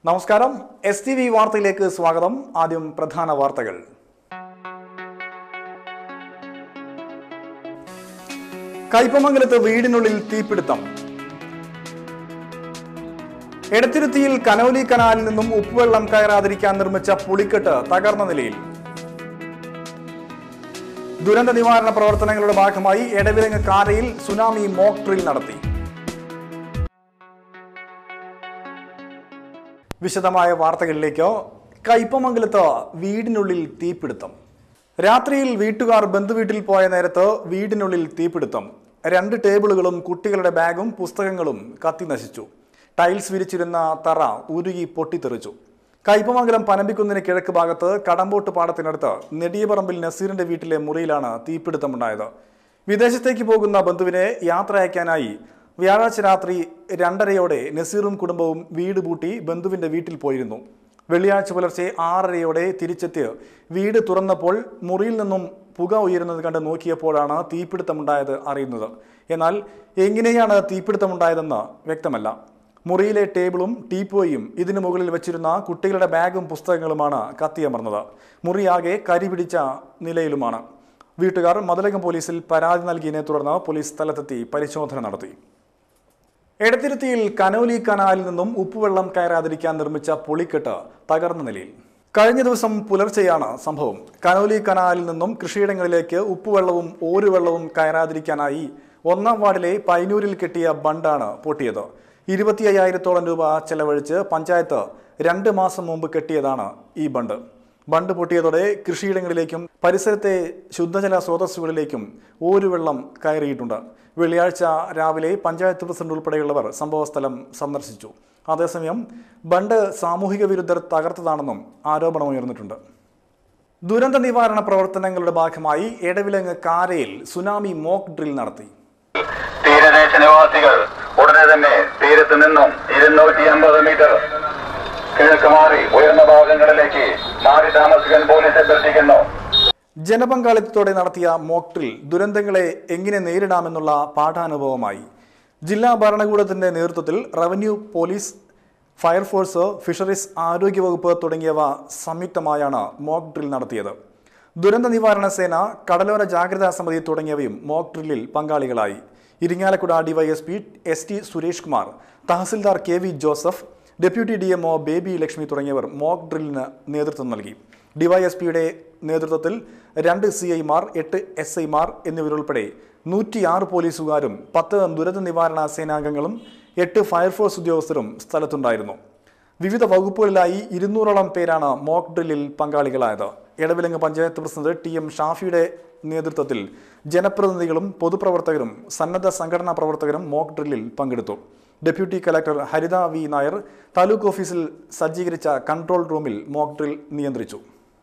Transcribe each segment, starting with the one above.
നമസ്കാരം S T V വാർത്തയിലേക്ക് സ്വാഗതം ആദ്യം പ്രധാന വാർത്തകൾ കയ്പമംഗലത്ത് വീടിനുള്ളിൽ തീപിടുത്തം എടത്തിരുത്തിയിൽ കനോലി കനാലിൽ നിന്നും ഉപ്പുവെള്ളം കയറാതിരിക്കാൻ നിർമ്മിച്ച പുളിക്കെട്ട് തകർന്ന നിലയിൽ ദുരന്ത നിവാരണ പ്രവർത്തനങ്ങളുടെ ഭാഗമായി എടവിലങ്ങ് കാരയിൽ സുനാമി മോക്ക് ഡ്രിൽ നടത്തി വിശദമായ വാർത്തകളിലേക്ക് കയ്പമംഗലത്ത് വീടിനുള്ളിൽ തീപിടുത്തം രാത്രിയിൽ വീട്ടുകാർ ബന്ധുവീട്ടിൽ പോയ നേരത്ത് വീടിനുള്ളിൽ തീപിടുത്തം രണ്ട് ടേബിളുകളും കുട്ടികളുടെ ബാഗും പുസ്തകങ്ങളും കത്തി നശിച്ചു ടൈൽസ് വിരിച്ചിരുന്ന തറ ഉരുകി പൊട്ടിത്തെറിച്ചു കയ്പമംഗലം പനമ്പിക്കുന്നിന് കിഴക്ക് ഭാഗത്ത് കടമ്പോട്ട് പാടത്തിനടുത്ത് നെടിയപറമ്പിൽ നസീറിന്റെ വീട്ടിലെ മുറിയിലാണ് തീപിടുത്തമുണ്ടായത് വിദേശത്തേക്ക് പോകുന്ന ബന്ധുവിനെ യാത്ര അയക്കാനായി വ്യാഴാഴ്ച രാത്രി രണ്ടരയോടെ നസീറും കുടുംബവും വീട് പൂട്ടി ബന്ധുവിന്റെ വീട്ടിൽ പോയിരുന്നു വെള്ളിയാഴ്ച പുലർച്ചെ ആറരയോടെ തിരിച്ചെത്തി വീട് തുറന്നപ്പോൾ മുറിയിൽ നിന്നും പുക ഉയരുന്നത് കണ്ട് നോക്കിയപ്പോഴാണ് തീപിടുത്തമുണ്ടായത് അറിയുന്നത് എന്നാൽ എങ്ങനെയാണ് തീപിടുത്തമുണ്ടായതെന്ന് വ്യക്തമല്ല മുറിയിലെ ടേബിളും ടീപ്പോയും ഇതിനു മുകളിൽ വെച്ചിരുന്ന കുട്ടികളുടെ ബാഗും പുസ്തകങ്ങളുമാണ് കത്തിയമർന്നത് മുറിയാകെ കരിപിടിച്ച നിലയിലുമാണ് വീട്ടുകാർ മതിലകം പോലീസിൽ പരാതി നൽകിയതിനെ തുടർന്ന് പോലീസ് സ്ഥലത്തെത്തി പരിശോധന നടത്തി എടത്തിരുത്തിയിൽ കനോലി കനാലിൽ നിന്നും ഉപ്പുവെള്ളം കയറാതിരിക്കാൻ നിർമ്മിച്ച പൊളിക്കെട്ട് തകർന്ന നിലയിൽ കഴിഞ്ഞ ദിവസം പുലർച്ചെയാണ് സംഭവം കനോലി കനാലിൽ നിന്നും കൃഷിയിടങ്ങളിലേക്ക് ഉപ്പുവെള്ളവും ഓരുവെള്ളവും കയറാതിരിക്കാനായി ഒന്നാം വാർഡിലെ പൈനൂരിൽ കെട്ടിയ ബണ്ടാണ് പൊട്ടിയത് ഇരുപത്തി അയ്യായിരത്തോളം രൂപ ചെലവഴിച്ച് പഞ്ചായത്ത് രണ്ട് മാസം മുമ്പ് കെട്ടിയതാണ് ഈ ബണ്ട് ബണ്ട് പൊട്ടിയതോടെ കൃഷിയിടങ്ങളിലേക്കും പരിസരത്തെ ശുദ്ധജല സ്രോതസ്സുകളിലേക്കും ഓരുവെള്ളം കയറിയിട്ടുണ്ട് വെള്ളിയാഴ്ച രാവിലെ പഞ്ചായത്ത് പ്രസിഡന്റ് ഉൾപ്പെടെയുള്ളവർ സംഭവസ്ഥലം സന്ദർശിച്ചു അതേസമയം ബണ്ട് സാമൂഹിക വിരുദ്ധർ തകർത്തതാണെന്നും ആരോപണമുയർന്നിട്ടുണ്ട് ദുരന്ത നിവാരണ പ്രവർത്തനങ്ങളുടെ ഭാഗമായി എടവിലങ്ങ് കാരയിൽ സുനാമി മോക്ക് ഡ്രിൽ നടത്തി തീരദേശ നിവാസികൾ ഉടനെ തന്നെ തീരത്ത് നിന്നും ഇരുന്നൂറ്റി അമ്പത് മീറ്റർ കിഴക്ക് മാറി ഉയർന്ന ഭാഗങ്ങളിലേക്ക് മാറി താമസിക്കാൻ പോലീസ് അഭ്യർത്ഥിക്കുന്നു ജനപങ്കാളിത്തത്തോടെ നടത്തിയ മോക്ക് ഡ്രിൽ ദുരന്തങ്ങളെ എങ്ങനെ നേരിടാമെന്നുള്ള പാഠാനുഭവമായി ജില്ലാ ഭരണകൂടത്തിന്റെ നേതൃത്വത്തിൽ റവന്യൂ പോലീസ് ഫയർഫോഴ്സ് ഫിഷറീസ് ആരോഗ്യവകുപ്പ് തുടങ്ങിയവ സംയുക്തമായാണ് മോക്ക് ഡ്രിൽ നടത്തിയത് ദുരന്ത നിവാരണ സേന കടലോര ജാഗ്രതാ സമിതി തുടങ്ങിയവയും മോക്ക് ഡ്രില്ലിൽ പങ്കാളികളായി Irinjalakuda DYSP S T Suresh Kumar തഹസിൽദാർ K V Joseph deputy D MO Baby Lakshmi തുടങ്ങിയവർ മോക്ക് ഡ്രില്ലിന് നേതൃത്വം നൽകി ഡിവൈഎസ്പിയുടെ നേതൃത്വത്തിൽ രണ്ട് സി ഐമാർ എട്ട് എസ് ഐമാർ എന്നിവരുൾപ്പെടെ നൂറ്റിയാറ് പോലീസുകാരും പത്ത് ദുരന്ത നിവാരണ സേനാംഗങ്ങളും എട്ട് ഫയർഫോഴ്സ് ഉദ്യോഗസ്ഥരും സ്ഥലത്തുണ്ടായിരുന്നു വിവിധ വകുപ്പുകളിലായി ഇരുന്നൂറോളം പേരാണ് മോക്ക് ഡ്രില്ലിൽ പങ്കാളികളായത് Edavilangu panchayat president T M ഷാഫിയുടെ നേതൃത്വത്തിൽ ജനപ്രതിനിധികളും പൊതുപ്രവർത്തകരും സന്നദ്ധ സംഘടനാ പ്രവർത്തകരും മോക്ക് ഡ്രില്ലിൽ പങ്കെടുത്തു deputy collector Haritha V Nair taluk ഓഫീസിൽ സജ്ജീകരിച്ച കൺട്രോൾ റൂമിൽ മോക്ക് ഡ്രിൽ നിയന്ത്രിച്ചു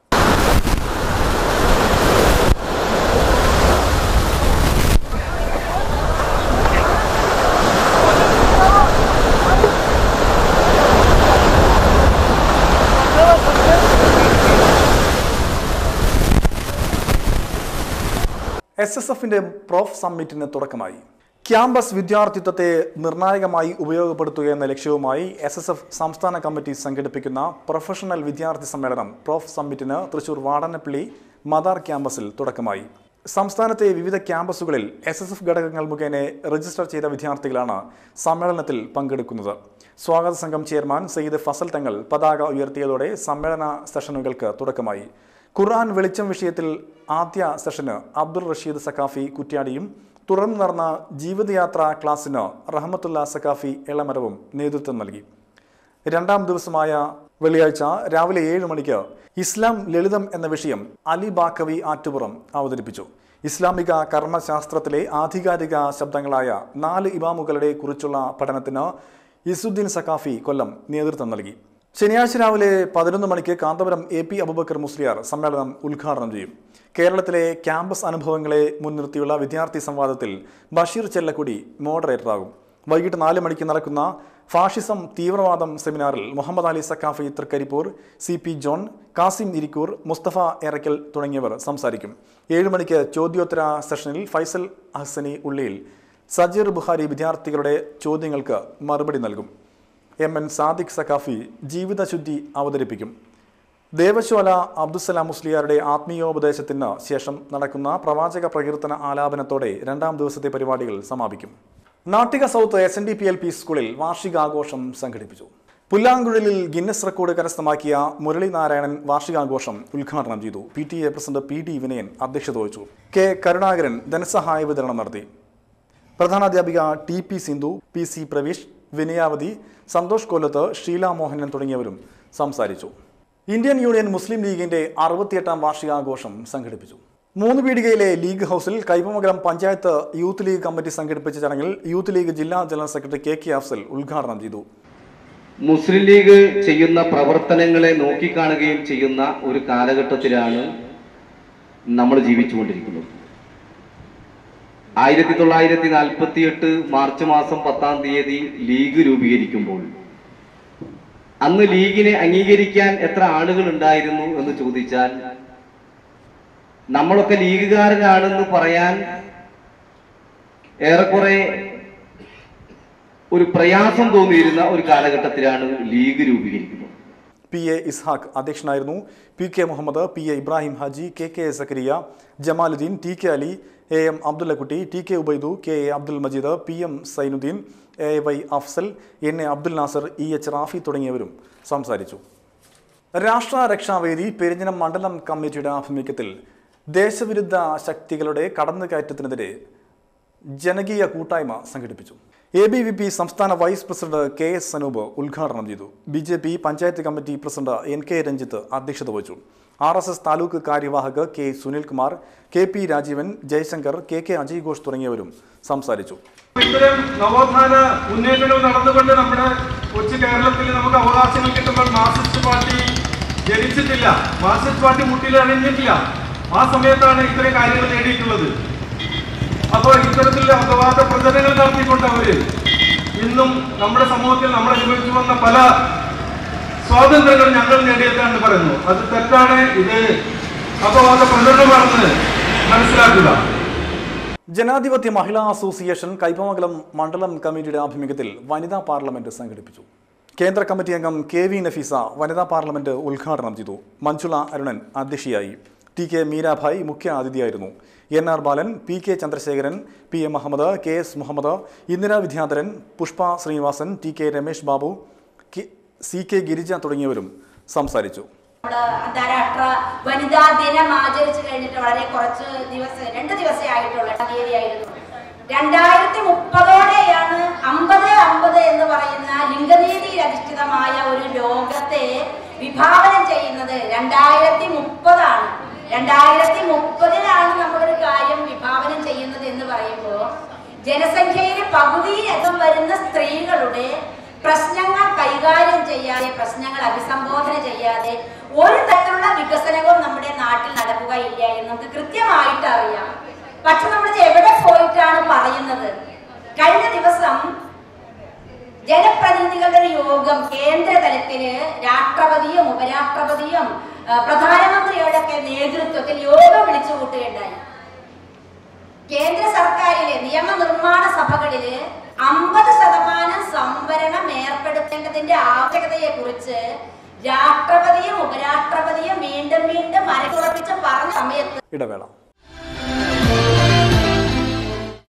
എസ് എസ് എഫിന്റെ പ്രോഫ് സമ്മിറ്റിന് തുടക്കമായി ക്യാമ്പസ് വിദ്യാർത്ഥിത്വത്തെ നിർണായകമായി ഉപയോഗപ്പെടുത്തുക എന്ന ലക്ഷ്യവുമായി എസ് എസ് എഫ് സംസ്ഥാന കമ്മിറ്റി സംഘടിപ്പിക്കുന്ന പ്രൊഫഷണൽ വിദ്യാർത്ഥി സമ്മേളനം പ്രോഫ് സമ്മിറ്റിന് തൃശൂർ വാടനപ്പള്ളി മദാർ ക്യാമ്പസിൽ തുടക്കമായി സംസ്ഥാനത്തെ വിവിധ ക്യാമ്പസുകളിൽ എസ് എസ് എഫ് ഘടകങ്ങൾ മുഖേന രജിസ്റ്റർ ചെയ്ത വിദ്യാർത്ഥികളാണ് സമ്മേളനത്തിൽ പങ്കെടുക്കുന്നത് സ്വാഗത സംഘം ചെയർമാൻ സയ്യിദ് ഫസൽ തങ്ങൾ പതാക ഉയർത്തിയതോടെ സമ്മേളന സെഷനുകൾക്ക് തുടക്കമായി ഖുർആൻ വെളിച്ചം വിഷയത്തിൽ ആദ്യ സെഷന് അബ്ദുൾ റഷീദ് സക്കാഫി കുറ്റ്യാടിയും തുടർന്ന് നടന്ന ജീവിതയാത്ര ക്ലാസ്സിന് റഹമത്തുള്ള സക്കാഫി എളമരവും നേതൃത്വം നൽകി രണ്ടാം ദിവസമായ വെള്ളിയാഴ്ച രാവിലെ ഏഴ് മണിക്ക് ഇസ്ലാം ലളിതം എന്ന വിഷയം അലി ബാക്കവി ആറ്റുപുറം അവതരിപ്പിച്ചു ഇസ്ലാമിക കർമ്മശാസ്ത്രത്തിലെ ആധികാരിക ശബ്ദങ്ങളായ നാല് ഇമാമുകളുടെ കുറിച്ചുള്ള പഠനത്തിന് ഇസുദ്ദീൻ സക്കാഫി കൊല്ലം നേതൃത്വം നൽകി ശനിയാഴ്ച രാവിലെ പതിനൊന്ന് മണിക്ക് കാന്തപുരം എ പി അബുബക്കർ മുസ്ലിയാർ സമ്മേളനം ഉദ്ഘാടനം ചെയ്യും കേരളത്തിലെ ക്യാമ്പസ് അനുഭവങ്ങളെ മുൻനിർത്തിയുള്ള വിദ്യാർത്ഥി സംവാദത്തിൽ ബഷീർ ചെല്ലക്കുടി മോഡറേറ്ററാകും വൈകിട്ട് നാല് മണിക്ക് നടക്കുന്ന ഫാഷിസം തീവ്രവാദം സെമിനാറിൽ മുഹമ്മദ് അലി സക്കാഫി തൃക്കരിപ്പൂർ സി പി ജോൺ കാസിം ഇരിക്കൂർ മുസ്തഫ എറക്കൽ തുടങ്ങിയവർ സംസാരിക്കും ഏഴ് മണിക്ക് ചോദ്യോത്തര സെഷനിൽ ഫൈസൽ അഹ്സനി ഉള്ളിയിൽ സജീർ ബുഹാരി വിദ്യാർത്ഥികളുടെ ചോദ്യങ്ങൾക്ക് മറുപടി നൽകും എം എൻ സാദിഖ് സഖാഫി ജീവിതശുദ്ധി അവതരിപ്പിക്കും ദേവശോല അബ്ദുസലാം മുസ്ലിയാരുടെ ആത്മീയോപദേശത്തിന് ശേഷം നടക്കുന്ന പ്രവാചക പ്രകീർത്തന ആലാപനത്തോടെ രണ്ടാം ദിവസത്തെ പരിപാടികൾ സമാപിക്കും Nattika south S N D P L P സ്കൂളിൽ വാർഷികാഘോഷം സംഘടിപ്പിച്ചു പുല്ലാങ്കുഴലിൽ ഗിന്നസ് റെക്കോർഡ് കരസ്ഥമാക്കിയ മുരളി നാരായണൻ വാർഷികാഘോഷം ഉദ്ഘാടനം ചെയ്തു P T A president P T Vinayan അധ്യക്ഷത വഹിച്ചു കെ കരുണാകരൻ ധനസഹായ വിതരണം നടത്തി പ്രധാനാധ്യാപിക T P Sindhu P C Praveesh Vinayavathi Santhosh കൊല്ലത്ത് ഷീല മോഹനൻ തുടങ്ങിയവരും സംസാരിച്ചു ഇന്ത്യൻ യൂണിയൻ മുസ്ലിം ലീഗിന്റെ അറുപത്തിയെട്ടാം വാർഷികാഘോഷം സംഘടിപ്പിച്ചു മൂന്ന് പീടികയിലെ ലീഗ് ഹൗസിൽ Kaipamangalam panchayat youth league committee സംഘടിപ്പിച്ച ചടങ്ങിൽ യൂത്ത് ലീഗ് ജില്ലാ general secretary K K Afsal ഉദ്ഘാടനം ചെയ്തു മുസ്ലിം ലീഗ് ചെയ്യുന്ന പ്രവർത്തനങ്ങളെ നോക്കിക്കാണുകയും ചെയ്യുന്ന ഒരു കാലഘട്ടത്തിലാണ് നമ്മൾ ജീവിച്ചുകൊണ്ടിരിക്കുന്നത് ആയിരത്തി തൊള്ളായിരത്തി നാൽപ്പത്തി എട്ട് മാർച്ച് മാസം പത്താം തീയതി ലീഗ് രൂപീകരിക്കുമ്പോൾ അന്ന് ലീഗിനെ അംഗീകരിക്കാൻ എത്ര ആളുകൾ ഉണ്ടായിരുന്നു എന്ന് ചോദിച്ചാൽ നമ്മളൊക്കെ ലീഗുകാരനാണെന്ന് പറയാൻ ഏറെക്കുറെ ഒരു പ്രയാസം തോന്നിയിരുന്ന ഒരു കാലഘട്ടത്തിലാണ് ലീഗ് രൂപീകരിക്കുന്നത് പി എ ഇസ്ഹാഖ് അധ്യക്ഷനായിരുന്നു P K Muhammad P A Ibrahim Haji K K Zakariya Jamaluddin T K Ali A M Abdullakutty T K Ubaidu K A Abdul Majeed P M Zainuddin A Y Afsal N A Abdul Nasar E H Rafi തുടങ്ങിയവരും സംസാരിച്ചു രാഷ്ട്ര രക്ഷാവേദി പെരിഞ്ഞനം മണ്ഡലം കമ്മിറ്റിയുടെ ആഭിമുഖ്യത്തിൽ ദേശവിരുദ്ധ ശക്തികളുടെ കടന്നുകയറ്റത്തിനെതിരെ ജനകീയ കൂട്ടായ്മ സംഘടിപ്പിച്ചു എ ബി വി പി സംസ്ഥാന vice president K S Sanoop ഉദ്ഘാടനം ചെയ്തു B J P panchayat committee president N K Ranjith അധ്യക്ഷത വഹിച്ചു ആർ എസ് എസ് താലൂക്ക് കാര്യവാഹക് K Sunilkumar K P Rajeevan Jayashankar K K Ajay Ghosh തുടങ്ങിയവരും സംസാരിച്ചു ഇത്തരം നവോത്ഥാന മുന്നേറ്റങ്ങൾ നടന്നുകൊണ്ട് നമ്മുടെ കൊച്ചു കേരളത്തിൽ നമുക്ക് അവകാശങ്ങൾ കിട്ടുമ്പോൾ മാർക്സിസ്റ്റ് പാർട്ടി ജനിച്ചിട്ടില്ല മാർക്സിസ്റ്റ് പാർട്ടി മുട്ടിൽ അണിഞ്ഞിട്ടില്ല ആ സമയത്താണ് ഇത്തരം കാര്യങ്ങൾ നേടിയിട്ടുള്ളത് അപ്പോൾ ഇത്തരത്തിലുള്ള അപവാദ പ്രചരണങ്ങൾ നടത്തിക്കൊണ്ട് അവര് ഇന്നും നമ്മുടെ സമൂഹത്തിൽ നമ്മൾ അനുഭവിച്ചു വന്ന പല സ്വാതന്ത്ര്യങ്ങൾ ഞങ്ങൾ നേടിയെത്താണെന്ന് പറയുന്നു അത് തെറ്റാണ് ഇത് അപവാദ പ്രചരണമാണെന്ന് മനസ്സിലാക്കുക ജനാധിപത്യ മഹിളാ അസോസിയേഷൻ കൈപ്പമംഗലം മണ്ഡലം കമ്മിറ്റിയുടെ ആഭിമുഖ്യത്തിൽ വനിതാ പാർലമെന്റ് സംഘടിപ്പിച്ചു കേന്ദ്ര കമ്മിറ്റി അംഗം കെ വി നഫീസ വനിതാ പാർലമെന്റ് ഉദ്ഘാടനം ചെയ്തു മഞ്ജുള അരുണൻ അധ്യക്ഷയായി ടി കെ മീരാഭായ് മുഖ്യ അതിഥിയായിരുന്നു N R Balan P K Chandrasekharan P M Muhammad K S Muhammad Indira Vidyadharan Pushpa Srinivasan T K Ramesh Babu K- C K Girija തുടങ്ങിയവരും സംസാരിച്ചു നമ്മള് അന്താരാഷ്ട്ര വനിതാ ദിനം ആചരിച്ചു കഴിഞ്ഞിട്ട് വളരെ കുറച്ച് ദിവസം രണ്ട് ദിവസമേ ആയിട്ടുള്ള തീയതിയായിരുന്നു രണ്ടായിരത്തി മുപ്പതോടെയാണ് അമ്പത് അമ്പത് എന്ന് പറയുന്ന ലിംഗനീതിയിൽ അധിഷ്ഠിതമായ ഒരു ലോകത്തെ വിഭാവനം ചെയ്യുന്നത് രണ്ടായിരത്തി മുപ്പതാണ് രണ്ടായിരത്തി മുപ്പതിലാണ് നമ്മളൊരു കാര്യം വിഭാവനം ചെയ്യുന്നത് എന്ന് പറയുമ്പോൾ ജനസംഖ്യയിലെ പകുതിയിലധികം വരുന്ന സ്ത്രീകളുടെ പ്രശ്നങ്ങൾ കൈകാര്യം ചെയ്യാതെ പ്രശ്നങ്ങൾ അഭിസംബോധന ചെയ്യാതെ ഒരു തരത്തിലുള്ള വികസനവും നമ്മുടെ നാട്ടിൽ നടക്കുകയില്ല എന്ന് നമുക്ക് കൃത്യമായിട്ട് അറിയാം പക്ഷെ നമ്മളിത് എവിടെ പോയിട്ടാണ് പറയുന്നത് കഴിഞ്ഞ ദിവസം ജനപ്രതിനിധികളുടെ ഒരു യോഗം കേന്ദ്ര തലത്തില് രാഷ്ട്രപതിയും ഉപരാഷ്ട്രപതിയും ആ, പ്രധാനമന്ത്രിയുടെ ഒക്കെ നേതൃത്വത്തിൽ യോഗം വിളിച്ചു കൂട്ടുകയുണ്ടായി കേന്ദ്ര സർക്കാരിലെ നിയമനിർമ്മാണ സഭകളില് അമ്പത് ശതമാനം സംവരണം ഏർപ്പെടുത്തേണ്ടതിന്റെ ആവശ്യകതയെ കുറിച്ച് രാഷ്ട്രപതിയും ഉപരാഷ്ട്രപതിയും വീണ്ടും വീണ്ടും മനഃുറപ്പിച്ച് പറഞ്ഞ സമയത്ത് ഇടവേള